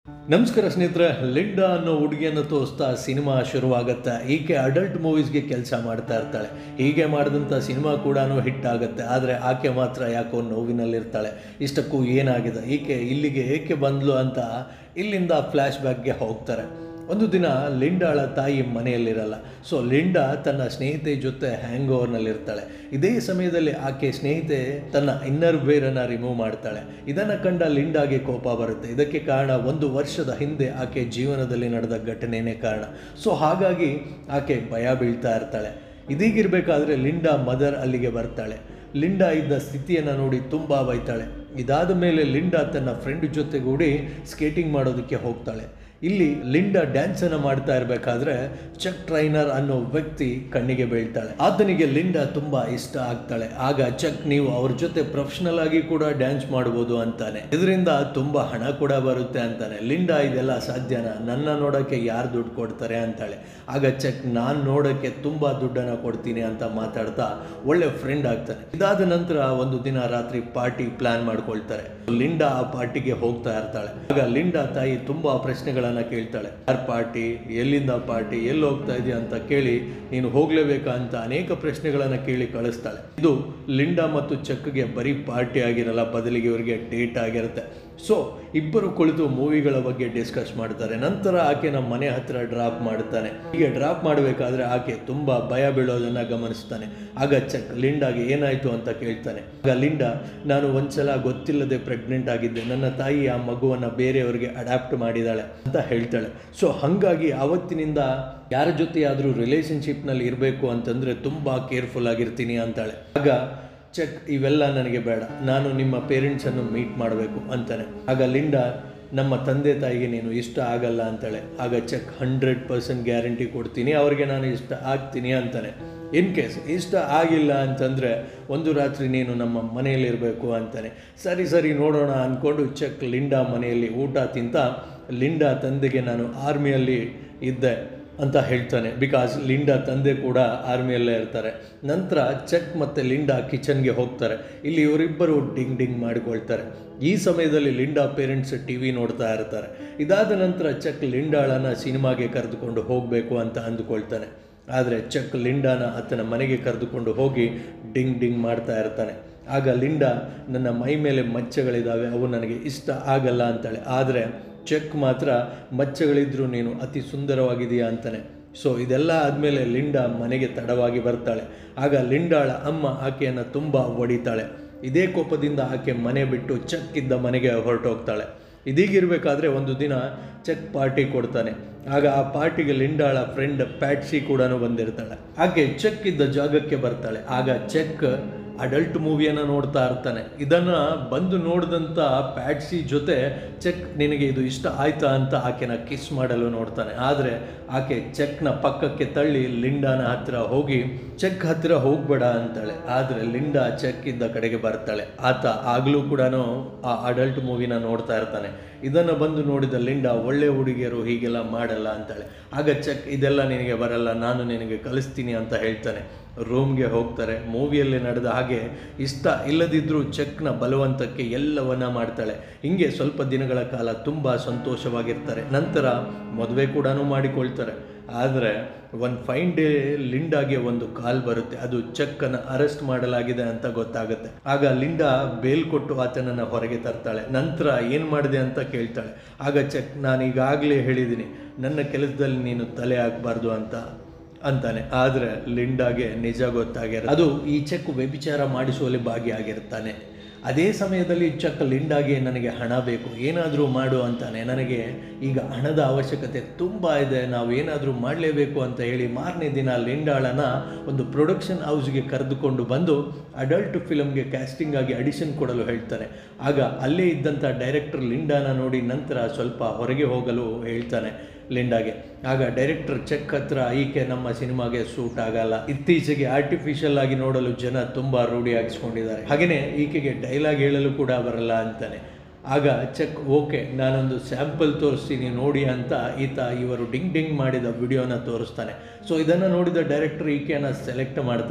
ನಮಸ್ಕಾರ ಸ್ನೇಹಿತರೆ ಲಿಂಡಾ ಅನ್ನೋ ಹುಡುಗಿಯನ್ನು ತೋರಿಸ್ತಾ ಸಿನಿಮಾ ಶುರುವಾಗುತ್ತೆ ಈಕೆ ಅಡಲ್ಟ್ ಮೂವೀಸ್ಗೆ ಕೆಲಸ ಮಾಡ್ತಾ ಇರ್ತಾಳೆ ಹೀಗೆ ಮಾಡಿದಂಥ ಸಿನಿಮಾ ಕೂಡ ಹಿಟ್ ಆಗುತ್ತೆ ಆದರೆ ಆಕೆ ಮಾತ್ರ ಯಾಕೋ ನೋವಿನಲ್ಲಿರ್ತಾಳೆ ಇಷ್ಟಕ್ಕೂ ಏನಾಗಿದೆ ಈಕೆ ಇಲ್ಲಿಗೆ ಏಕೆ ಬಂದ್ಲು ಅಂತ ಇಲ್ಲಿಂದ ಫ್ಲ್ಯಾಶ್ ಬ್ಯಾಕ್ಗೆ ಹೋಗ್ತಾರೆ ಒಂದು ದಿನ ಲಿಂಡಾಳ ತಾಯಿ ಮನೆಯಲ್ಲಿರಲ್ಲ ಸೊ ಲಿಂಡಾ ತನ್ನ ಸ್ನೇಹಿತೆ ಜೊತೆ ಹ್ಯಾಂಗ್ ಓವರ್ನಲ್ಲಿರ್ತಾಳೆ ಇದೇ ಸಮಯದಲ್ಲಿ ಆಕೆ ಸ್ನೇಹಿತೆ ತನ್ನ ಇನ್ನರ್ ವೇರನ್ನು ರಿಮೂವ್ ಮಾಡ್ತಾಳೆ ಇದನ್ನು ಕಂಡ ಲಿಂಡಾಗೆ ಕೋಪ ಬರುತ್ತೆ ಇದಕ್ಕೆ ಕಾರಣ ಒಂದು ವರ್ಷದ ಹಿಂದೆ ಆಕೆ ಜೀವನದಲ್ಲಿ ನಡೆದ ಘಟನೆಯೇ ಕಾರಣ ಸೊ ಹಾಗಾಗಿ ಆಕೆ ಭಯ ಬೀಳ್ತಾ ಇರ್ತಾಳೆ ಇದೀಗಿರಬೇಕಾದ್ರೆ ಲಿಂಡಾ ಮದರ್ ಅಲ್ಲಿಗೆ ಬರ್ತಾಳೆ ಲಿಂಡಾ ಇದ್ದ ಸ್ಥಿತಿಯನ್ನು ನೋಡಿ ತುಂಬ ಬೈತಾಳೆ ಇದಾದ ಮೇಲೆ ಲಿಂಡಾ ತನ್ನ ಫ್ರೆಂಡ್ ಜೊತೆಗೂಡಿ ಸ್ಕೇಟಿಂಗ್ ಮಾಡೋದಕ್ಕೆ ಹೋಗ್ತಾಳೆ ಇಲ್ಲಿ ಲಿಂಡಾ ಡ್ಯಾನ್ಸ್ ಅನ್ನು ಮಾಡ್ತಾ ಇರಬೇಕಾದ್ರೆ ಚೆಕ್ ಟ್ರೈನರ್ ಅನ್ನೋ ವ್ಯಕ್ತಿ ಕಣ್ಣಿಗೆ ಬೀಳ್ತಾಳೆ ಆತನಿಗೆ ಲಿಂಡಾ ತುಂಬಾ ಇಷ್ಟ ಆಗ್ತಾಳೆ ಆಗ ಚೆಕ್ ನೀವು ಅವ್ರ ಜೊತೆ ಪ್ರೊಫೆಷನಲ್ ಆಗಿ ಕೂಡ ಡ್ಯಾನ್ಸ್ ಮಾಡ್ಬೋದು ಅಂತಾನೆ ಇದರಿಂದ ತುಂಬಾ ಹಣ ಕೂಡ ಬರುತ್ತೆ ಅಂತಾನೆ ಲಿಂಡಾ ಇದೆಲ್ಲ ಸಾಧ್ಯನಾ ನನ್ನ ನೋಡೋಕ್ಕೆ ಯಾರು ದುಡ್ಡು ಕೊಡ್ತಾರೆ ಅಂತಾಳೆ ಆಗ ಚೆಕ್ ನಾನು ನೋಡೋಕ್ಕೆ ತುಂಬಾ ದುಡ್ಡನ್ನು ಕೊಡ್ತೀನಿ ಅಂತ ಮಾತಾಡ್ತಾ ಒಳ್ಳೆ ಫ್ರೆಂಡ್ ಆಗ್ತಾನೆ ಇದಾದ ನಂತರ ಒಂದು ದಿನ ರಾತ್ರಿ ಪಾರ್ಟಿ ಪ್ಲಾನ್ ಮಾಡ್ಕೊಳ್ತಾರೆ ಲಿಂಡಾ ಆ ಪಾರ್ಟಿಗೆ ಹೋಗ್ತಾ ಇರ್ತಾಳೆ ಆಗ ಲಿಂಡಾ ತಾಯಿ ತುಂಬಾ ಪ್ರಶ್ನೆಗಳನ್ನ ಕೇಳ್ತಾಳೆ ಯಾರ್ ಪಾರ್ಟಿ ಎಲ್ಲಿಂದ ಪಾರ್ಟಿ ಎಲ್ಲಿ ಹೋಗ್ತಾ ಇದೆಯಾ ಅಂತ ಕೇಳಿ ನೀನು ಹೋಗ್ಲೇಬೇಕಾ ಅಂತ ಅನೇಕ ಪ್ರಶ್ನೆಗಳನ್ನ ಕೇಳಿ ಕಳಿಸ್ತಾಳೆ ಇದು ಲಿಂಡಾ ಮತ್ತು ಚೆಕ್ಗೆ ಬರೀ ಪಾರ್ಟಿ ಆಗಿರಲ್ಲ ಬದಲಿಗೆ ಇವರಿಗೆ ಡೇಟ್ ಆಗಿರುತ್ತೆ ಸೊ ಇಬ್ಬರು ಕುಳಿತು ಮೂವಿಗಳ ಬಗ್ಗೆ ಡಿಸ್ಕಸ್ ಮಾಡ್ತಾರೆ ನಂತರ ಆಕೆ ನಮ್ಮ ಮನೆ ಹತ್ರ ಡ್ರಾಪ್ ಮಾಡುತ್ತಾನೆ ಹೀಗೆ ಡ್ರಾಪ್ ಮಾಡಬೇಕಾದ್ರೆ ಆಕೆ ತುಂಬಾ ಭಯ ಬೀಳೋದನ್ನ ಗಮನಿಸ್ತಾನೆ ಆಗ ಚೆಕ್ ಲಿಂಡಾಗೆ ಏನಾಯ್ತು ಅಂತ ಕೇಳ್ತಾನೆ ಆಗ ಲಿಂಡಾ ನಾನು ಒಂದ್ಸಲ ಗೊತ್ತಿಲ್ಲದೆ ಪ್ರೆಗ್ನೆಂಟ್ ಆಗಿದ್ದೆ ನನ್ನ ತಾಯಿ ಆ ಮಗುವನ್ನ ಬೇರೆಯವರಿಗೆ ಅಡಾಪ್ಟ್ ಮಾಡಿದಾಳೆ ಅಂತ ಹೇಳ್ತಾಳೆ ಸೊ ಹಾಗಾಗಿ ಆವತ್ತಿನಿಂದ ಯಾರ ಜೊತೆ ಆದರೂ ರಿಲೇಷನ್ಶಿಪ್ನಲ್ಲಿ ಇರಬೇಕು ಅಂತಂದ್ರೆ ತುಂಬಾ ಕೇರ್ಫುಲ್ ಆಗಿರ್ತೀನಿ ಅಂತಾಳೆ ಆಗ ಚೆಕ್ ಇವೆಲ್ಲ ನನಗೆ ಬೇಡ ನಾನು ನಿಮ್ಮ ಪೇರೆಂಟ್ಸನ್ನು ಮೀಟ್ ಮಾಡಬೇಕು ಅಂತಾನೆ ಆಗ ಲಿಂಡಾ ನಮ್ಮ ತಂದೆ ತಾಯಿಗೆ ನೀನು ಇಷ್ಟ ಆಗಲ್ಲ ಅಂತಾಳೆ ಆಗ ಚೆಕ್ ಹಂಡ್ರೆಡ್ ಪರ್ಸೆಂಟ್ ಗ್ಯಾರಂಟಿ ಕೊಡ್ತೀನಿ ಅವ್ರಿಗೆ ನಾನು ಇಷ್ಟ ಆಗ್ತೀನಿ ಅಂತಾನೆ ಇನ್ ಕೇಸ್ ಇಷ್ಟ ಆಗಿಲ್ಲ ಅಂತಂದರೆ ಒಂದು ರಾತ್ರಿ ನೀನು ನಮ್ಮ ಮನೆಯಲ್ಲಿರಬೇಕು ಅಂತಾನೆ ಸರಿ ಸರಿ ನೋಡೋಣ ಅಂದ್ಕೊಂಡು ಚೆಕ್ ಲಿಂಡಾ ಮನೆಯಲ್ಲಿ ಊಟ ತಿಂತ ಲಿಂಡಾ ತಂದೆಗೆ ನಾನು ಆರ್ಮಿಯಲ್ಲಿ ಇದ್ದೆ ಅಂತ ಹೇಳ್ತಾನೆ ಬಿಕಾಸ್ ಲಿಂಡಾ ತಂದೆ ಕೂಡ ಆರ್ಮಿಯಲ್ಲೇ ಇರ್ತಾರೆ ನಂತರ ಚೆಕ್ ಮತ್ತು ಲಿಂಡಾ ಕಿಚನ್ಗೆ ಹೋಗ್ತಾರೆ ಇಲ್ಲಿ ಇವರಿಬ್ಬರು ಡಿಂಗ್ ಡಿಂಗ್ ಮಾಡಿಕೊಳ್ತಾರೆ ಈ ಸಮಯದಲ್ಲಿ ಲಿಂಡಾ ಪೇರೆಂಟ್ಸ್ ಟಿ ವಿ ನೋಡ್ತಾ ಇರ್ತಾರೆ ಇದಾದ ನಂತರ ಚೆಕ್ ಲಿಂಡಾಳನ ಸಿನಿಮಾಗೆ ಕರೆದುಕೊಂಡು ಹೋಗಬೇಕು ಅಂತ ಅಂದುಕೊಳ್ತಾನೆ ಆದರೆ ಚೆಕ್ ಲಿಂಡಾನ ಆತನ ಮನೆಗೆ ಕರೆದುಕೊಂಡು ಹೋಗಿ ಡಿಂಗ್ ಡಿಂಗ್ ಮಾಡ್ತಾ ಇರ್ತಾನೆ ಆಗ ಲಿಂಡಾ ನನ್ನ ಮೈ ಮೇಲೆ ಮಚ್ಚೆಗಳಿದ್ದಾವೆ ಅವು ನನಗೆ ಇಷ್ಟ ಆಗಲ್ಲ ಅಂತಾಳೆ ಆದರೆ ಚೆಕ್ ಮಾತ್ರ ಮಚ್ಚೆಗಳಿದ್ರೂ ನೀನು ಅತಿ ಸುಂದರವಾಗಿದೆಯಾ ಅಂತಾನೆ ಸೊ ಇದೆಲ್ಲ ಆದಮೇಲೆ ಲಿಂಡಾ ಮನೆಗೆ ತಡವಾಗಿ ಬರ್ತಾಳೆ ಆಗ ಲಿಂಡಾಳ ಅಮ್ಮ ಆಕೆಯನ್ನು ತುಂಬ ಹೊಡಿತಾಳೆ ಇದೇ ಕೋಪದಿಂದ ಆಕೆ ಮನೆ ಬಿಟ್ಟು ಚೆಕ್ ಇದ್ದ ಮನೆಗೆ ಹೊರಟೋಗ್ತಾಳೆ ಇದೀಗಿರಬೇಕಾದ್ರೆ ಒಂದು ದಿನ ಚೆಕ್ ಪಾರ್ಟಿ ಕೊಡ್ತಾನೆ ಆಗ ಆ ಪಾರ್ಟಿಗೆ ಲಿಂಡಾಳ ಫ್ರೆಂಡ್ ಪ್ಯಾಟ್ಸಿ ಕೂಡ ಬಂದಿರ್ತಾಳೆ ಆಕೆ ಚೆಕ್ ಇದ್ದ ಜಾಗಕ್ಕೆ ಬರ್ತಾಳೆ ಆಗ ಚೆಕ್ ಅಡಲ್ಟ್ ಮೂವಿಯನ್ನು ನೋಡ್ತಾ ಇರ್ತಾನೆ ಇದನ್ನು ಬಂದು ನೋಡಿದಂಥ ಪ್ಯಾಟ್ಸಿ ಜೊತೆ ಚೆಕ್ ನಿನಗೆ ಇದು ಇಷ್ಟ ಆಯ್ತಾ ಅಂತ ಆಕೆನ ಕಿಸ್ ಮಾಡಲು ನೋಡ್ತಾನೆ ಆದರೆ ಆಕೆ ಚೆಕ್ನ ಪಕ್ಕಕ್ಕೆ ತಳ್ಳಿ ಲಿಂಡಾನ ಹತ್ತಿರ ಹೋಗಿ ಚೆಕ್ ಹತ್ತಿರ ಹೋಗ್ಬೇಡ ಅಂತಾಳೆ ಆದರೆ ಲಿಂಡಾ ಚೆಕ್ ಇದ್ದ ಕಡೆಗೆ ಬರ್ತಾಳೆ ಆತ ಆಗಲೂ ಕೂಡ ಆ ಅಡಲ್ಟ್ ಮೂವಿನ ನೋಡ್ತಾ ಇರ್ತಾನೆ ಇದನ್ನು ಬಂದು ನೋಡಿದ ಲಿಂಡಾ ಒಳ್ಳೆ ಹುಡುಗಿಯರು ಹೀಗೆಲ್ಲ ಮಾಡಲ್ಲ ಅಂತಾಳೆ ಆಗ ಚೆಕ್ ಇದೆಲ್ಲ ನಿನಗೆ ಬರಲ್ಲ ನಾನು ನಿನಗೆ ಕಲಿಸ್ತೀನಿ ಅಂತ ಹೇಳ್ತಾನೆ ರೂಮ್ಗೆ ಹೋಗ್ತಾರೆ ಮೂವಿಯಲ್ಲಿ ನಡೆದ ಹಾಗೆ ಇಷ್ಟ ಇಲ್ಲದಿದ್ದರೂ ಚೆಕ್ನ ಬಲವಂತಕ್ಕೆ ಎಲ್ಲವನ್ನ ಮಾಡ್ತಾಳೆ ಹಿಂಗೆ ಸ್ವಲ್ಪ ದಿನಗಳ ಕಾಲ ತುಂಬ ಸಂತೋಷವಾಗಿರ್ತಾರೆ ನಂತರ ಮದುವೆ ಕೂಡ ಮಾಡಿಕೊಳ್ತಾರೆ ಆದರೆ ಒಂದು ಫೈನ್ ಡೇ ಲಿಂಡಾಗೆ ಒಂದು ಕಾಲ್ ಬರುತ್ತೆ ಅದು ಚೆಕ್ಕನ್ನು ಅರೆಸ್ಟ್ ಮಾಡಲಾಗಿದೆ ಅಂತ ಗೊತ್ತಾಗುತ್ತೆ ಆಗ ಲಿಂಡಾ ಬೇಲ್ ಕೊಟ್ಟು ಆತನನ್ನು ಹೊರಗೆ ತರ್ತಾಳೆ ನಂತರ ಏನು ಮಾಡಿದೆ ಅಂತ ಕೇಳ್ತಾಳೆ ಆಗ ಚೆಕ್ ನಾನು ಈಗಾಗಲೇ ಹೇಳಿದ್ದೀನಿ ನನ್ನ ಕೆಲಸದಲ್ಲಿ ನೀನು ತಲೆ ಹಾಕಬಾರ್ದು ಅಂತ ಅಂತಾನೆ ಆದರೆ ಲಿಂಡಾಗೆ ನಿಜ ಗೊತ್ತಾಗಿರ ಅದು ಈ ಚೆಕ್ ವ್ಯಭಿಚಾರ ಮಾಡಿಸುವಲ್ಲಿ ಭಾಗಿಯಾಗಿರ್ತಾನೆ ಅದೇ ಸಮಯದಲ್ಲಿ ಚೆಕ್ ಲಿಂಡಾಗೆ ನನಗೆ ಹಣ ಬೇಕು ಏನಾದರೂ ಮಾಡು ಅಂತಾನೆ ನನಗೆ ಈಗ ಹಣದ ಅವಶ್ಯಕತೆ ತುಂಬ ಇದೆ ನಾವು ಏನಾದರೂ ಮಾಡಲೇಬೇಕು ಅಂತ ಹೇಳಿ ಮಾರನೇ ದಿನ ಲಿಂಡಾಳನ ಒಂದು ಪ್ರೊಡಕ್ಷನ್ ಹೌಸ್ಗೆ ಕರೆದುಕೊಂಡು ಬಂದು ಅಡಲ್ಟ್ ಫಿಲಮ್ಗೆ ಕ್ಯಾಸ್ಟಿಂಗ್ ಆಗಿ ಅಡಿಷನ್ ಕೊಡಲು ಹೇಳ್ತಾನೆ ಆಗ ಅಲ್ಲೇ ಇದ್ದಂಥ ಡೈರೆಕ್ಟರ್ ಲಿಂಡಾನ ನೋಡಿ ನಂತರ ಸ್ವಲ್ಪ ಹೊರಗೆ ಹೋಗಲು ಹೇಳ್ತಾನೆ ಲಿಂಡಾಗೆ ಆಗ ಡೈರೆಕ್ಟರ್ ಚೆಕ್ ಹತ್ರ ಈಕೆ ನಮ್ಮ ಸಿನಿಮಾಗೆ ಸೂಟ್ ಆಗಲ್ಲ ಇತ್ತೀಚೆಗೆ ಆರ್ಟಿಫಿಷಿಯಲ್ ಆಗಿ ನೋಡಲು ಜನ ತುಂಬ ರೂಢಿಯಾಗಿಸ್ಕೊಂಡಿದ್ದಾರೆ ಹಾಗೆಯೇ ಈಕೆಗೆ ಡೈಲಾಗ್ ಹೇಳಲು ಕೂಡ ಬರಲ್ಲ ಅಂತಾನೆ ಆಗ ಚೆಕ್ ಓಕೆ ನಾನೊಂದು ಸ್ಯಾಂಪಲ್ ತೋರಿಸ್ತೀನಿ ನೋಡಿ ಅಂತ ಈತ ಇವರು ಡಿಂಗ್ ಡಿಂಗ್ ಮಾಡಿದ ವಿಡಿಯೋನ ತೋರಿಸ್ತಾನೆ ಸೊ ಇದನ್ನು ನೋಡಿದ ಡೈರೆಕ್ಟರ್ ಈಕೆಯನ್ನು ಸೆಲೆಕ್ಟ್ ಮಾಡ್ತಾನೆ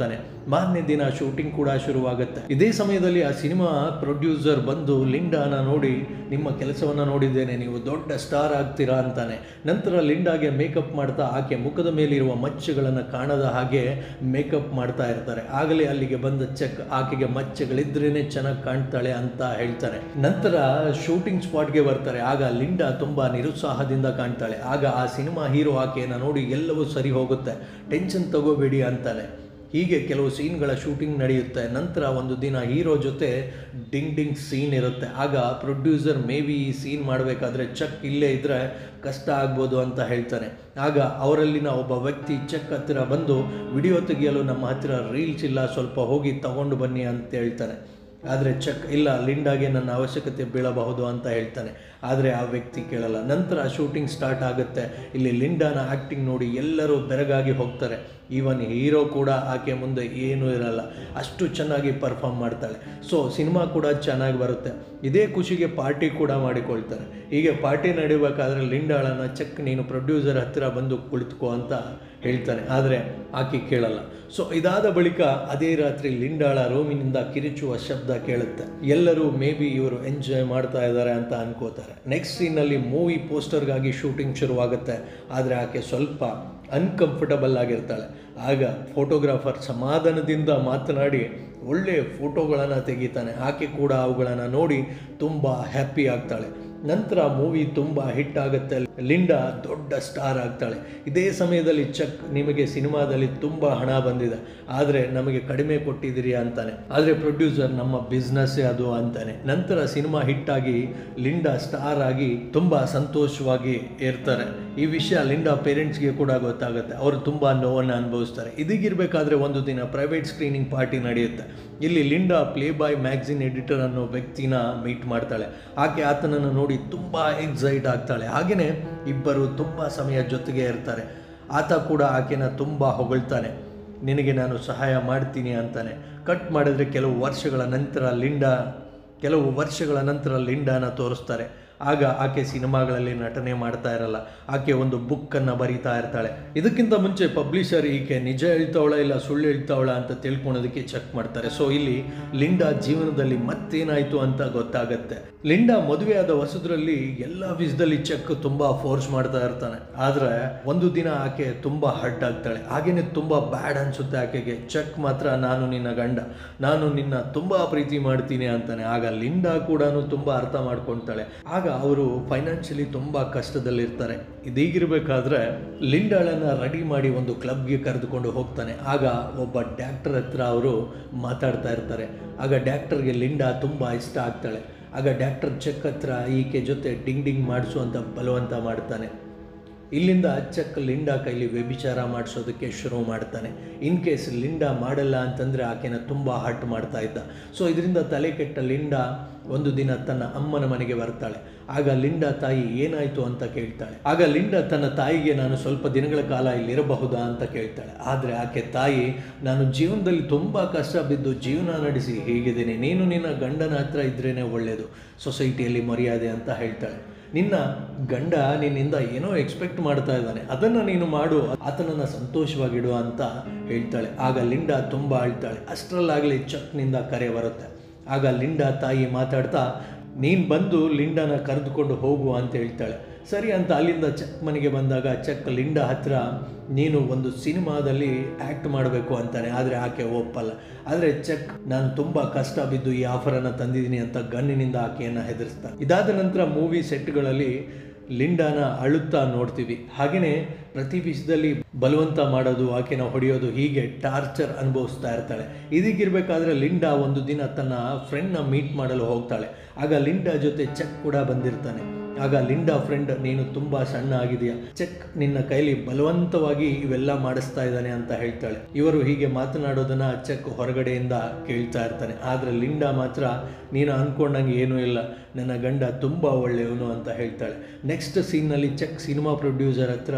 ಮಾರನೇ ದಿನ ಶೂಟಿಂಗ್ ಕೂಡ ಶುರುವಾಗುತ್ತೆ ಇದೇ ಸಮಯದಲ್ಲಿ ಆ ಸಿನಿಮಾ ಪ್ರೊಡ್ಯೂಸರ್ ಬಂದು ಲಿಂಡಾನ ನೋಡಿ ನಿಮ್ಮ ಕೆಲಸವನ್ನು ನೋಡಿದ್ದೇನೆ ನೀವು ದೊಡ್ಡ ಸ್ಟಾರ್ ಆಗ್ತೀರಾ ಅಂತಾನೆ ನಂತರ ಲಿಂಡಾಗೆ ಮೇಕಪ್ ಮಾಡ್ತಾ ಆಕೆ ಮುಖದ ಮೇಲಿರುವ ಮಚ್ಚೆಗಳನ್ನು ಕಾಣದ ಹಾಗೆ ಮೇಕಪ್ ಮಾಡ್ತಾ ಇರ್ತಾರೆ ಆಗಲೇ ಅಲ್ಲಿಗೆ ಬಂದ ಚೆಕ್ ಆಕೆಗೆ ಮಚ್ಚೆಗಳಿದ್ರೇನೆ ಚೆನ್ನಾಗಿ ಕಾಣ್ತಾಳೆ ಅಂತ ಹೇಳ್ತಾರೆ ನಂತರ ಶೂಟಿಂಗ್ ಸ್ಪಾಟ್ಗೆ ಬರ್ತಾರೆ ಆಗ ಲಿಂಡಾ ತುಂಬಾ ನಿರುತ್ಸಾಹದಿಂದ ಕಾಣ್ತಾಳೆ ಆಗ ಆ ಸಿನಿಮಾ ಹೀರೋ ಆಕೆಯನ್ನು ನೋಡಿ ಎಲ್ಲವೂ ಸರಿ ಹೋಗುತ್ತೆ ಟೆನ್ಷನ್ ತಗೋಬೇಡಿ ಅಂತಾನೆ ಹೀಗೆ ಕೆಲವು ಸೀನ್ಗಳ ಶೂಟಿಂಗ್ ನಡೆಯುತ್ತೆ ನಂತರ ಒಂದು ದಿನ ಹೀರೋ ಜೊತೆ ಡಿಂಗ್ ಡಿಂಗ್ ಸೀನ್ ಇರುತ್ತೆ ಆಗ ಪ್ರೊಡ್ಯೂಸರ್ ಮೇ ಬಿ ಈ ಸೀನ್ ಮಾಡಬೇಕಾದ್ರೆ ಚೆಕ್ ಇಲ್ಲೇ ಇದ್ದರೆ ಕಷ್ಟ ಆಗ್ಬೋದು ಅಂತ ಹೇಳ್ತಾನೆ ಆಗ ಅವರಲ್ಲಿನ ಒಬ್ಬ ವ್ಯಕ್ತಿ ಚೆಕ್ ಹತ್ತಿರ ಬಂದು ವಿಡಿಯೋ ತೆಗೆಯಲು ನಮ್ಮ ಹತ್ತಿರ ರೀಲ್ಸ್ ಇಲ್ಲ ಸ್ವಲ್ಪ ಹೋಗಿ ತಗೊಂಡು ಬನ್ನಿ ಅಂತ ಹೇಳ್ತಾನೆ ಆದರೆ ಚೆಕ್ ಇಲ್ಲ ಲಿಂಡಾಗೆ ನನ್ನ ಅವಶ್ಯಕತೆ ಬೀಳಬಹುದು ಅಂತ ಹೇಳ್ತಾನೆ ಆದರೆ ಆ ವ್ಯಕ್ತಿ ಕೇಳಲ್ಲ ನಂತರ ಶೂಟಿಂಗ್ ಸ್ಟಾರ್ಟ್ ಆಗುತ್ತೆ ಇಲ್ಲಿ ಲಿಂಡಾನ ಆ್ಯಕ್ಟಿಂಗ್ ನೋಡಿ ಎಲ್ಲರೂ ಬೆರಗಾಗಿ ಹೋಗ್ತಾರೆ ಈವನ್ ಹೀರೋ ಕೂಡ ಆಕೆ ಮುಂದೆ ಏನೂ ಇರಲ್ಲ ಅಷ್ಟು ಚೆನ್ನಾಗಿ ಪರ್ಫಾರ್ಮ್ ಮಾಡ್ತಾಳೆ ಸೊ ಸಿನಿಮಾ ಕೂಡ ಚೆನ್ನಾಗಿ ಬರುತ್ತೆ ಇದೇ ಖುಷಿಗೆ ಪಾರ್ಟಿ ಕೂಡ ಮಾಡಿಕೊಳ್ತಾರೆ ಹೀಗೆ ಪಾರ್ಟಿ ನಡೀಬೇಕಾದ್ರೆ ಲಿಂಡಾಳನ್ನ ಚೆಕ್ ನೀನು ಪ್ರೊಡ್ಯೂಸರ್ ಹತ್ತಿರ ಬಂದು ಕುಳಿತುಕೋ ಅಂತ ಹೇಳ್ತಾನೆ ಆದರೆ ಆಕೆ ಕೇಳಲ್ಲ ಸೊ ಇದಾದ ಬಳಿಕ ಅದೇ ರಾತ್ರಿ ಲಿಂಡಾಳ ರೂಮಿನಿಂದ ಕಿರಿಚುವ ಶಬ್ದ ಕೇಳುತ್ತೆ ಎಲ್ಲರೂ ಮೇ ಬಿ ಇವರು ಎಂಜಾಯ್ ಮಾಡ್ತಾ ಇದ್ದಾರೆ ಅಂತ ಅನ್ಕೋತಾರೆ ನೆಕ್ಸ್ಟ್ ಸೀನಲ್ಲಿ ಮೂವಿ ಪೋಸ್ಟರ್ಗಾಗಿ ಶೂಟಿಂಗ್ ಶುರುವಾಗುತ್ತೆ ಆದರೆ ಆಕೆ ಸ್ವಲ್ಪ ಅನ್ಕಂಫರ್ಟಬಲ್ ಆಗಿರ್ತಾಳೆ ಆಗ ಫೋಟೋಗ್ರಾಫರ್ ಸಮಾಧಾನದಿಂದ ಮಾತನಾಡಿ ಒಳ್ಳೆಯ ಫೋಟೋಗಳನ್ನು ತೆಗಿತಾನೆ ಆಕೆ ಕೂಡ ಅವುಗಳನ್ನು ನೋಡಿ ತುಂಬ ಹ್ಯಾಪಿ ಆಗ್ತಾಳೆ ನಂತರ ಮೂವಿ ತುಂಬ ಹಿಟ್ ಆಗುತ್ತೆ ಲಿಂಡಾ ದೊಡ್ಡ ಸ್ಟಾರ್ ಆಗ್ತಾಳೆ ಇದೇ ಸಮಯದಲ್ಲಿ ಚೆಕ್ ನಿಮಗೆ ಸಿನಿಮಾದಲ್ಲಿ ತುಂಬ ಹಣ ಬಂದಿದೆ ಆದರೆ ನಮಗೆ ಕಡಿಮೆ ಕೊಟ್ಟಿದ್ದೀರಿ ಅಂತಾನೆ ಆದರೆ ಪ್ರೊಡ್ಯೂಸರ್ ನಮ್ಮ ಬಿಸ್ನೆಸ್ಸೇ ಅದು ಅಂತಾನೆ ನಂತರ ಸಿನಿಮಾ ಹಿಟ್ಟಾಗಿ ಲಿಂಡಾ ಸ್ಟಾರ್ ಆಗಿ ತುಂಬ ಸಂತೋಷವಾಗಿ ಇರ್ತಾರೆ ಈ ವಿಷಯ ಲಿಂಡಾ ಪೇರೆಂಟ್ಸ್ಗೆ ಕೂಡ ಗೊತ್ತಾಗುತ್ತೆ ಅವರು ತುಂಬ ನೋವನ್ನು ಅನುಭವಿಸ್ತಾರೆ ಇದೀಗಿರಬೇಕಾದ್ರೆ ಒಂದು ದಿನ ಪ್ರೈವೇಟ್ ಸ್ಕ್ರೀನಿಂಗ್ ಪಾರ್ಟಿ ನಡೆಯುತ್ತೆ ಇಲ್ಲಿ Linda Playboy magazine editor ಅನ್ನೋ ವ್ಯಕ್ತಿನ ಮೀಟ್ ಮಾಡ್ತಾಳೆ ಆಕೆ ಆತನನ್ನು ನೋಡಿ ತುಂಬ ಎಕ್ಸೈಟ್ ಆಗ್ತಾಳೆ ಹಾಗೆಯೇ ಇಬ್ಬರು ತುಂಬ ಸಮಯ ಜೊತೆಗೆ ಇರ್ತಾರೆ ಆತ ಕೂಡ ಆಕೆನ ತುಂಬ ಹೊಗಳ್ತಾನೆ ನಿನಗೆ ನಾನು ಸಹಾಯ ಮಾಡ್ತೀನಿ ಅಂತಾನೆ ಕಟ್ ಮಾಡಿದ್ರೆ ಕೆಲವು ವರ್ಷಗಳ ನಂತರ ಲಿಂಡಾ ಕೆಲವು ವರ್ಷಗಳ ನಂತರ ಲಿಂಡಾನ ತೋರಿಸ್ತಾರೆ ಆಗ ಆಕೆ ಸಿನಿಮಾಗಳಲ್ಲಿ ನಟನೆ ಮಾಡ್ತಾ ಇರಲ್ಲ ಆಕೆ ಒಂದು ಬುಕ್ಕನ್ನು ಬರೀತಾ ಇರ್ತಾಳೆ ಇದಕ್ಕಿಂತ ಮುಂಚೆ ಪಬ್ಲಿಷರ್ ಈಕೆ ನಿಜ ಹೇಳ್ತಾವಳ ಇಲ್ಲ ಸುಳ್ಳು ಹೇಳ್ತಾವಳ ಅಂತ ತಿಳ್ಕೊಳೋದಕ್ಕೆ ಚೆಕ್ ಮಾಡ್ತಾರೆ ಸೊ ಇಲ್ಲಿ ಲಿಂಡಾ ಜೀವನದಲ್ಲಿ ಮತ್ತೇನಾಯಿತು ಅಂತ ಗೊತ್ತಾಗತ್ತೆ ಲಿಂಡಾ ಮದುವೆಯಾದ ಹೊಸದ್ರಲ್ಲಿ ಎಲ್ಲ ವಿಷಯದಲ್ಲಿ ಚೆಕ್ ತುಂಬ ಫೋರ್ಸ್ ಮಾಡ್ತಾ ಇರ್ತಾನೆ ಆದರೆ ಒಂದು ದಿನ ಆಕೆ ತುಂಬ ಹರ್ಟ್ ಆಗ್ತಾಳೆ ಹಾಗೇನೆ ತುಂಬ ಬ್ಯಾಡ್ ಅನ್ಸುತ್ತೆ ಆಕೆಗೆ ಚೆಕ್ ಮಾತ್ರ ನಾನು ನಿನ್ನ ಗಂಡ ನಾನು ನಿನ್ನ ತುಂಬ ಪ್ರೀತಿ ಮಾಡ್ತೀನಿ ಅಂತಾನೆ ಆಗ ಲಿಂಡಾ ಕೂಡ ತುಂಬ ಅರ್ಥ ಮಾಡ್ಕೊಳ್ತಾಳೆ ಆಗ ಅವರು ಫೈನಾನ್ಷಿಯಲಿ ತುಂಬ ಕಷ್ಟದಲ್ಲಿರ್ತಾರೆ ಇದೀಗಿರ್ಬೇಕಾದ್ರೆ ಲಿಂಡಾಳನ್ನ ರೆಡಿ ಮಾಡಿ ಒಂದು ಕ್ಲಬ್ಗೆ ಕರೆದುಕೊಂಡು ಹೋಗ್ತಾನೆ ಆಗ ಒಬ್ಬ ಡಾಕ್ಟರ್ ಹತ್ರ ಅವರು ಮಾತಾಡ್ತಾ ಇರ್ತಾರೆ ಆಗ ಡಾಕ್ಟರ್ಗೆ ಲಿಂಡಾ ತುಂಬ ಇಷ್ಟ ಆಗ್ತಾಳೆ ಆಗ ಡಾಕ್ಟರ್ ಚೆಕ್ ಹತ್ರ ಈಕೆ ಜೊತೆ ಡಿಂಗ್ ಡಿಂಗ್ ಮಾಡಿಸು ಅಂತ ಬಲವಂತ ಮಾಡ್ತಾನೆ ಇಲ್ಲಿಂದ ಚೆಕ್ ಲಿಂಡಾ ಕೈಲಿ ವ್ಯಭಿಚಾರ ಮಾಡಿಸೋದಕ್ಕೆ ಶುರು ಮಾಡ್ತಾನೆ ಇನ್ ಕೇಸ್ ಲಿಂಡಾ ಮಾಡಲ್ಲ ಅಂತಂದರೆ ಆಕೆನ ತುಂಬ ಹರ್ಟ್ ಮಾಡ್ತಾ ಇದ್ದ ಸೊ ಇದರಿಂದ ತಲೆ ಕೆಟ್ಟ ಲಿಂಡಾ ಒಂದು ದಿನ ತನ್ನ ಅಮ್ಮನ ಮನೆಗೆ ಬರ್ತಾಳೆ ಆಗ ಲಿಂಡಾ ತಾಯಿ ಏನಾಯಿತು ಅಂತ ಕೇಳ್ತಾಳೆ ಆಗ ಲಿಂಡಾ ತನ್ನ ತಾಯಿಗೆ ನಾನು ಸ್ವಲ್ಪ ದಿನಗಳ ಕಾಲ ಇಲ್ಲಿರಬಹುದಾ ಅಂತ ಕೇಳ್ತಾಳೆ ಆದರೆ ಆಕೆ ತಾಯಿ ನಾನು ಜೀವನದಲ್ಲಿ ತುಂಬ ಕಷ್ಟ ಬಿದ್ದು ಜೀವನ ನಡೆಸಿ ಹೇಗಿದ್ದೀನಿ ನೀನು ನಿನ್ನ ಗಂಡನ ಹತ್ರ ಇದ್ರೇ ಒಳ್ಳೆಯದು ಸೊಸೈಟಿಯಲ್ಲಿ ಮರ್ಯಾದೆ ಅಂತ ಹೇಳ್ತಾಳೆ ನಿನ್ನ ಗಂಡ ನಿನ್ನಿಂದ ಏನೋ ಎಕ್ಸ್ಪೆಕ್ಟ್ ಮಾಡ್ತಾ ಇದ್ದಾನೆ ಅದನ್ನು ನೀನು ಮಾಡು ಆತನನ್ನು ಸಂತೋಷವಾಗಿಡು ಅಂತ ಹೇಳ್ತಾಳೆ ಆಗ ಲಿಂಡಾ ತುಂಬ ಅಳ್ತಾಳೆ ಅಷ್ಟರಲ್ಲಾಗಲಿ ಚಕ್ನಿಂದ ಕರೆ ಬರುತ್ತೆ ಆಗ ಲಿಂಡಾ ತಾಯಿ ಮಾತಾಡ್ತಾ ನೀನು ಬಂದು ಲಿಂಡಾನ ಕರೆದುಕೊಂಡು ಹೋಗು ಅಂತ ಹೇಳ್ತಾಳೆ ಸರಿ ಅಂತ ಅಲ್ಲಿಂದ ಚೆಕ್ ಮನೆಗೆ ಬಂದಾಗ ಚೆಕ್ ಲಿಂಡಾ ಹತ್ರ ನೀನು ಒಂದು ಸಿನಿಮಾದಲ್ಲಿ ಆ್ಯಕ್ಟ್ ಮಾಡಬೇಕು ಅಂತಾನೆ ಆದರೆ ಆಕೆ ಒಪ್ಪಲ್ಲ ಆದರೆ ಚೆಕ್ ನಾನು ತುಂಬ ಕಷ್ಟ ಬಿದ್ದು ಈ ಆಫರನ್ನು ತಂದಿದ್ದೀನಿ ಅಂತ ಗನ್ನಿನಿಂದ ಆಕೆಯನ್ನು ಹೆದರಿಸ್ತಾನೆ ಇದಾದ ನಂತರ ಮೂವಿ ಸೆಟ್ಗಳಲ್ಲಿ ಲಿಂಡಾನ ಅಳುತ್ತಾ ನೋಡ್ತೀವಿ ಹಾಗೆಯೇ ಪ್ರತಿ ವಿಷಯದಲ್ಲಿ ಬಲವಂತ ಮಾಡೋದು ಆಕೆನ ಹೊಡೆಯೋದು ಹೀಗೆ ಟಾರ್ಚರ್ ಅನುಭವಿಸ್ತಾ ಇರ್ತಾಳೆ ಇದಕ್ಕಿರಬೇಕಾದ್ರೆ ಲಿಂಡಾ ಒಂದು ದಿನ ತನ್ನ ಫ್ರೆಂಡ್ನ ಮೀಟ್ ಮಾಡಲು ಹೋಗ್ತಾಳೆ ಆಗ ಲಿಂಡಾ ಜೊತೆ ಚೆಕ್ ಕೂಡ ಬಂದಿರ್ತಾನೆ ಆಗ ಲಿಂಡಾ ಫ್ರೆಂಡ್ ನೀನು ತುಂಬ ಸಣ್ಣ ಆಗಿದೆಯಾ ಚೆಕ್ ನಿನ್ನ ಕೈಲಿ ಬಲವಂತವಾಗಿ ಇವೆಲ್ಲ ಮಾಡಿಸ್ತಾ ಇದ್ದಾನೆ ಅಂತ ಹೇಳ್ತಾಳೆ ಇವರು ಹೀಗೆ ಮಾತನಾಡೋದನ್ನ ಚೆಕ್ ಹೊರಗಡೆಯಿಂದ ಕೇಳ್ತಾ ಇರ್ತಾನೆ ಆದರೆ ಲಿಂಡಾ ಮಾತ್ರ ನೀನು ಅಂದ್ಕೊಂಡಂಗೆ ಏನೂ ಇಲ್ಲ ನನ್ನ ಗಂಡ ತುಂಬ ಒಳ್ಳೆಯವನು ಅಂತ ಹೇಳ್ತಾಳೆ ನೆಕ್ಸ್ಟ್ ಸೀನ್ನಲ್ಲಿ ಚೆಕ್ ಸಿನಿಮಾ ಪ್ರೊಡ್ಯೂಸರ್ ಹತ್ರ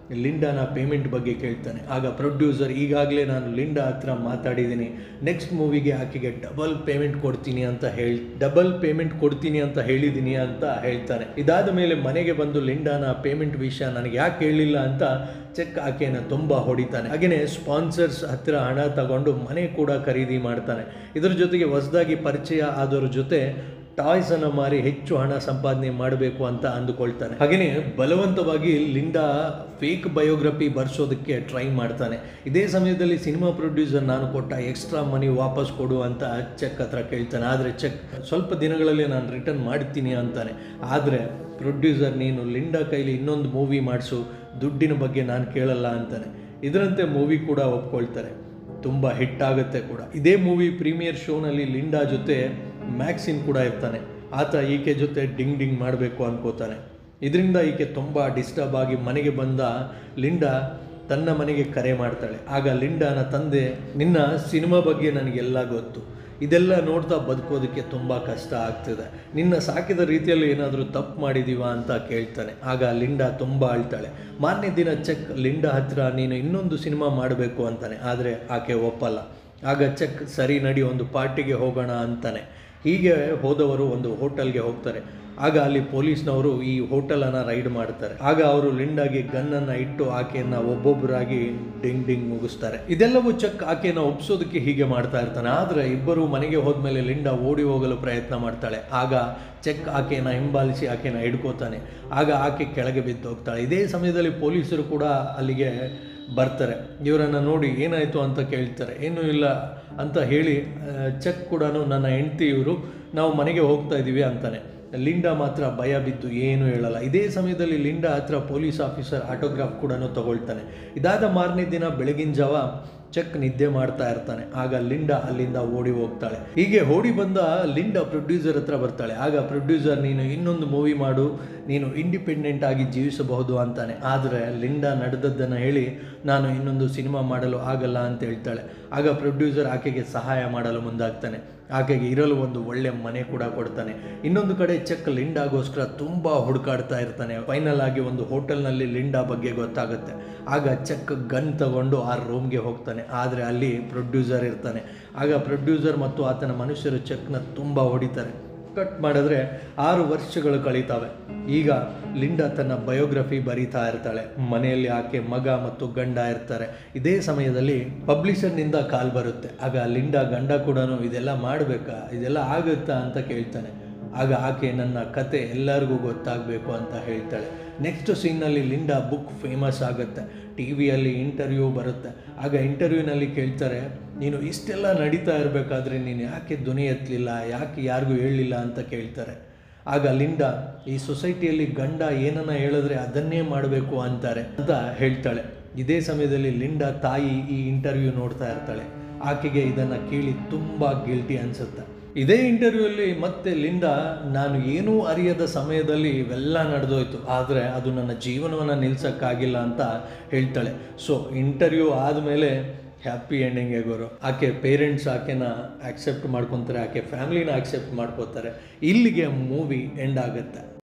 ಲಿಂಡಾನ ಪೇಮೆಂಟ್ ಬಗ್ಗೆ ಕೇಳ್ತಾನೆ ಆಗ ಪ್ರೊಡ್ಯೂಸರ್ ಈಗಾಗಲೇ ನಾನು ಲಿಂಡಾ ಹತ್ರ ಮಾತಾಡಿದ್ದೀನಿ ನೆಕ್ಸ್ಟ್ ಮೂವಿಗೆ ಆಕೆಗೆ ಡಬಲ್ ಪೇಮೆಂಟ್ ಕೊಡ್ತೀನಿ ಅಂತ ಹೇಳಿ ಡಬಲ್ ಪೇಮೆಂಟ್ ಕೊಡ್ತೀನಿ ಅಂತ ಹೇಳಿದ್ದೀನಿ ಅಂತ ಹೇಳ್ತಾನೆ ಇದಾದ ಮೇಲೆ ಮನೆಗೆ ಬಂದು ಲಿಂಡಾನ ಪೇಮೆಂಟ್ ವಿಷಯ ನನಗೆ ಯಾಕೆ ಹೇಳಿಲ್ಲ ಅಂತ ಚೆಕ್ ಆಕೆಯನ್ನು ತುಂಬ ಹೊಡಿತಾನೆ ಹಾಗೆಯೇ ಸ್ಪಾನ್ಸರ್ಸ್ ಹತ್ತಿರ ಹಣ ತಗೊಂಡು ಮನೆ ಕೂಡ ಖರೀದಿ ಮಾಡ್ತಾನೆ ಇದರ ಜೊತೆಗೆ ಹೊಸದಾಗಿ ಪರಿಚಯ ಆದವ್ರ ಜೊತೆ ಟಾಯ್ಸ್ ಅನ್ನು ಮಾರಿ ಹೆಚ್ಚು ಹಣ ಸಂಪಾದನೆ ಮಾಡಬೇಕು ಅಂತ ಅಂದುಕೊಳ್ತಾನೆ ಹಾಗೆಯೇ ಬಲವಂತವಾಗಿ ಲಿಂಡಾ ಫೇಕ್ ಬಯೋಗ್ರಫಿ ಬರ್ಸೋದಕ್ಕೆ ಟ್ರೈ ಮಾಡ್ತಾನೆ ಇದೇ ಸಮಯದಲ್ಲಿ ಸಿನಿಮಾ ಪ್ರೊಡ್ಯೂಸರ್ ನಾನು ಕೊಟ್ಟ ಎಕ್ಸ್ಟ್ರಾ ಮನಿ ವಾಪಸ್ ಕೊಡು ಅಂತ ಚೆಕ್ ಹತ್ರ ಕೇಳ್ತಾನೆ ಆದರೆ ಚೆಕ್ ಸ್ವಲ್ಪ ದಿನಗಳಲ್ಲಿ ನಾನು ರಿಟರ್ನ್ ಮಾಡ್ತೀನಿ ಅಂತಾನೆ ಆದರೆ ಪ್ರೊಡ್ಯೂಸರ್ ನೀನು ಲಿಂಡಾ ಕೈಲಿ ಇನ್ನೊಂದು ಮೂವಿ ಮಾಡಿಸು ದುಡ್ಡಿನ ಬಗ್ಗೆ ನಾನು ಕೇಳಲ್ಲ ಅಂತಾನೆ ಇದರಂತೆ ಮೂವಿ ಕೂಡ ಒಪ್ಕೊಳ್ತಾರೆ ತುಂಬ ಹಿಟ್ ಆಗುತ್ತೆ ಕೂಡ ಇದೇ ಮೂವಿ ಪ್ರೀಮಿಯರ್ ಶೋನಲ್ಲಿ ಲಿಂಡಾ ಜೊತೆ ಮ್ಯಾಕ್ಸಿನ್ ಕೂಡ ಇರ್ತಾನೆ ಆತ ಈಕೆ ಜೊತೆ ಡಿಂಗ್ ಡಿಂಗ್ ಮಾಡಬೇಕು ಅನ್ಕೋತಾನೆ ಇದರಿಂದ ಈಕೆ ತುಂಬ ಡಿಸ್ಟರ್ಬ್ ಆಗಿ ಮನೆಗೆ ಬಂದ ಲಿಂಡಾ ತನ್ನ ಮನೆಗೆ ಕರೆ ಮಾಡ್ತಾಳೆ ಆಗ ಲಿಂಡಾನ ತಂದೆ ನಿನ್ನ ಸಿನಿಮಾ ಬಗ್ಗೆ ನನಗೆಲ್ಲ ಗೊತ್ತು ಇದೆಲ್ಲ ನೋಡ್ತಾ ಬದುಕೋದಕ್ಕೆ ತುಂಬ ಕಷ್ಟ ಆಗ್ತಿದೆ ನಿನ್ನ ಸಾಕಿದ ರೀತಿಯಲ್ಲಿ ಏನಾದರೂ ತಪ್ಪು ಮಾಡಿದೀವಾ ಅಂತ ಕೇಳ್ತಾನೆ ಆಗ ಲಿಂಡಾ ತುಂಬ ಅಳ್ತಾಳೆ ಮಾರನೇ ದಿನ ಚೆಕ್ ಲಿಂಡಾ ಹತ್ರ ನೀನು ಇನ್ನೊಂದು ಸಿನಿಮಾ ಮಾಡಬೇಕು ಅಂತಾನೆ ಆದರೆ ಆಕೆ ಒಪ್ಪಲ್ಲ ಆಗ ಚೆಕ್ ಸರಿ ನಡಿ ಒಂದು ಪಾರ್ಟಿಗೆ ಹೋಗೋಣ ಅಂತಾನೆ ಹೀಗೆ ಹೋದವರು ಒಂದು ಹೋಟೆಲ್ಗೆ ಹೋಗ್ತಾರೆ ಆಗ ಅಲ್ಲಿ ಪೊಲೀಸ್ನವರು ಈ ಹೋಟೆಲನ್ನು ರೈಡ್ ಮಾಡ್ತಾರೆ ಆಗ ಅವರು ಲಿಂಡಾಗಿ ಗನ್ನನ್ನು ಇಟ್ಟು ಆಕೆಯನ್ನು ಒಬ್ಬೊಬ್ಬರಾಗಿ ಡಿಂಗ್ ಡಿಂಗ್ ಮುಗಿಸ್ತಾರೆ ಇದೆಲ್ಲವೂ ಚೆಕ್ ಆಕೆಯನ್ನು ಒಪ್ಸೋದಕ್ಕೆ ಹೀಗೆ ಮಾಡ್ತಾ ಇರ್ತಾನೆ ಆದರೆ ಇಬ್ಬರು ಮನೆಗೆ ಹೋದ್ಮೇಲೆ ಲಿಂಡಾ ಓಡಿ ಹೋಗಲು ಪ್ರಯತ್ನ ಮಾಡ್ತಾಳೆ ಆಗ ಚೆಕ್ ಆಕೆಯನ್ನು ಹಿಂಬಾಲಿಸಿ ಆಕೆಯನ್ನು ಹಿಡ್ಕೋತಾನೆ ಆಗ ಆಕೆ ಕೆಳಗೆ ಬಿದ್ದು ಹೋಗ್ತಾಳೆ ಇದೇ ಸಮಯದಲ್ಲಿ ಪೊಲೀಸರು ಕೂಡ ಅಲ್ಲಿಗೆ ಬರ್ತಾರೆ ಇವರನ್ನು ನೋಡಿ ಏನಾಯಿತು ಅಂತ ಕೇಳ್ತಾರೆ ಏನೂ ಇಲ್ಲ ಅಂತ ಹೇಳಿ ಚೆಕ್ ಕೂಡ ನನ್ನ ಹೆಂಡ್ತಿ ಇವರು ನಾವು ಮನೆಗೆ ಹೋಗ್ತಾ ಇದ್ದೀವಿ ಅಂತಾನೆ ಲಿಂಡಾ ಮಾತ್ರ ಭಯ ಬಿದ್ದು ಏನು ಹೇಳಲ್ಲ ಇದೇ ಸಮಯದಲ್ಲಿ ಲಿಂಡಾ ಹತ್ರ ಪೊಲೀಸ್ ಆಫೀಸರ್ ಆಟೋಗ್ರಾಫ್ ಕೂಡ ತಗೊಳ್ತಾನೆ ಇದಾದ ಮಾರನೇ ದಿನ ಬೆಳಗಿನ ಜಾವ ಚೆಕ್ ನಿದ್ದೆ ಮಾಡ್ತಾ ಇರ್ತಾನೆ ಆಗ ಲಿಂಡಾ ಅಲ್ಲಿಂದ ಓಡಿ ಹೋಗ್ತಾಳೆ ಹೀಗೆ ಓಡಿ ಬಂದ ಲಿಂಡಾ ಪ್ರೊಡ್ಯೂಸರ್ ಹತ್ರ ಬರ್ತಾಳೆ ಆಗ ಪ್ರೊಡ್ಯೂಸರ್ ನೀನು ಇನ್ನೊಂದು ಮೂವಿ ಮಾಡು ನೀನು ಇಂಡಿಪೆಂಡೆಂಟ್ ಆಗಿ ಜೀವಿಸಬಹುದು ಅಂತಾನೆ ಆದರೆ ಲಿಂಡಾ ನಡೆದದ್ದನ್ನು ಹೇಳಿ ನಾನು ಇನ್ನೊಂದು ಸಿನಿಮಾ ಮಾಡಲು ಆಗಲ್ಲ ಅಂತ ಹೇಳ್ತಾಳೆ ಆಗ ಪ್ರೊಡ್ಯೂಸರ್ ಆಕೆಗೆ ಸಹಾಯ ಮಾಡಲು ಮುಂದಾಗ್ತಾನೆ ಆಕೆಗೆ ಇರಲು ಒಂದು ಒಳ್ಳೆ ಮನೆ ಕೂಡ ಕೊಡ್ತಾನೆ ಇನ್ನೊಂದು ಕಡೆ ಚೆಕ್ ಲಿಂಡಾಗೋಸ್ಕರ ತುಂಬ ಹುಡುಕಾಡ್ತಾ ಇರ್ತಾನೆ ಫೈನಲ್ ಆಗಿ ಒಂದು ಹೋಟೆಲ್ನಲ್ಲಿ ಲಿಂಡಾ ಬಗ್ಗೆ ಗೊತ್ತಾಗುತ್ತೆ ಆಗ ಚೆಕ್ ಗನ್ ತಗೊಂಡು ಆ ರೂಮ್ಗೆ ಹೋಗ್ತಾನೆ ಆದರೆ ಅಲ್ಲಿ ಪ್ರೊಡ್ಯೂಸರ್ ಇರ್ತಾನೆ ಆಗ ಪ್ರೊಡ್ಯೂಸರ್ ಮತ್ತು ಆತನ ಮನುಷ್ಯರು ಚೆಕ್ನ ತುಂಬ ಹೊಡಿತಾರೆ ಕಟ್ ಮಾಡಿದ್ರೆ ಆರು ವರ್ಷಗಳು ಕಳೀತಾವೆ ಈಗ ಲಿಂಡಾ ತನ್ನ ಬಯೋಗ್ರಫಿ ಬರೀತಾ ಇರ್ತಾಳೆ ಮನೆಯಲ್ಲಿ ಆಕೆ ಮಗ ಮತ್ತು ಗಂಡ ಇರ್ತಾರೆ ಇದೇ ಸಮಯದಲ್ಲಿ ಪಬ್ಲಿಷರ್ನಿಂದ ಕಾಲ್ ಬರುತ್ತೆ ಆಗ ಲಿಂಡಾ ಗಂಡ ಕೂಡ ಇದೆಲ್ಲ ಮಾಡಬೇಕಾ ಇದೆಲ್ಲ ಆಗುತ್ತಾ ಅಂತ ಕೇಳ್ತಾನೆ ಆಗ ಆಕೆ ನನ್ನ ಕತೆ ಎಲ್ಲರಿಗೂ ಗೊತ್ತಾಗಬೇಕು ಅಂತ ಹೇಳ್ತಾಳೆ ನೆಕ್ಸ್ಟ್ ಸೀನ್ನಲ್ಲಿ ಲಿಂಡಾ ಬುಕ್ ಫೇಮಸ್ ಆಗುತ್ತೆ ಟಿ ವಿಯಲ್ಲಿ ಇಂಟರ್ವ್ಯೂ ಬರುತ್ತೆ ಆಗ ಇಂಟರ್ವ್ಯೂನಲ್ಲಿ ಕೇಳ್ತಾರೆ ನೀನು ಇಷ್ಟೆಲ್ಲ ನಡೀತಾ ಇರಬೇಕಾದ್ರೆ ನೀನು ಯಾಕೆ ಧ್ವನಿ ಎತ್ತಲಿಲ್ಲ ಯಾಕೆ ಯಾರಿಗೂ ಹೇಳಲಿಲ್ಲ ಅಂತ ಕೇಳ್ತಾರೆ ಆಗ ಲಿಂಡಾ ಈ ಸೊಸೈಟಿಯಲ್ಲಿ ಗಂಡ ಏನನ್ನ ಹೇಳಿದ್ರೆ ಅದನ್ನೇ ಮಾಡಬೇಕು ಅಂತಾರೆ ಅಂತ ಹೇಳ್ತಾಳೆ ಇದೇ ಸಮಯದಲ್ಲಿ ಲಿಂಡಾ ತಾಯಿ ಈ ಇಂಟರ್ವ್ಯೂ ನೋಡ್ತಾ ಇರ್ತಾಳೆ ಆಕೆಗೆ ಇದನ್ನು ಕೇಳಿ ತುಂಬ ಗಿಲ್ಟಿ ಅನಿಸುತ್ತೆ ಇದೇ ಇಂಟರ್ವ್ಯೂಲ್ಲಿ ಮತ್ತೆ ಲಿಂಡಾ ನಾನು ಏನೂ ಅರಿಯದ ಸಮಯದಲ್ಲಿ ಇವೆಲ್ಲ ನಡೆದೋಯ್ತು ಆದರೆ ಅದು ನನ್ನ ಜೀವನವನ್ನು ನಿಲ್ಸೋಕ್ಕಾಗಿಲ್ಲ ಅಂತ ಹೇಳ್ತಾಳೆ ಸೊ ಇಂಟರ್ವ್ಯೂ ಆದಮೇಲೆ ಹ್ಯಾಪಿ ಎಂಡಿಂಗ್ ಗುರು ಆಕೆ ಪೇರೆಂಟ್ಸ್ ಆಕೆನ ಆಕ್ಸೆಪ್ಟ್ ಮಾಡ್ಕೊತಾರೆ ಆಕೆ ಫ್ಯಾಮ್ಲಿನ ಆಕ್ಸೆಪ್ಟ್ ಮಾಡ್ಕೋತಾರೆ ಇಲ್ಲಿಗೆ ಮೂವಿ ಎಂಡ್ ಆಗುತ್ತೆ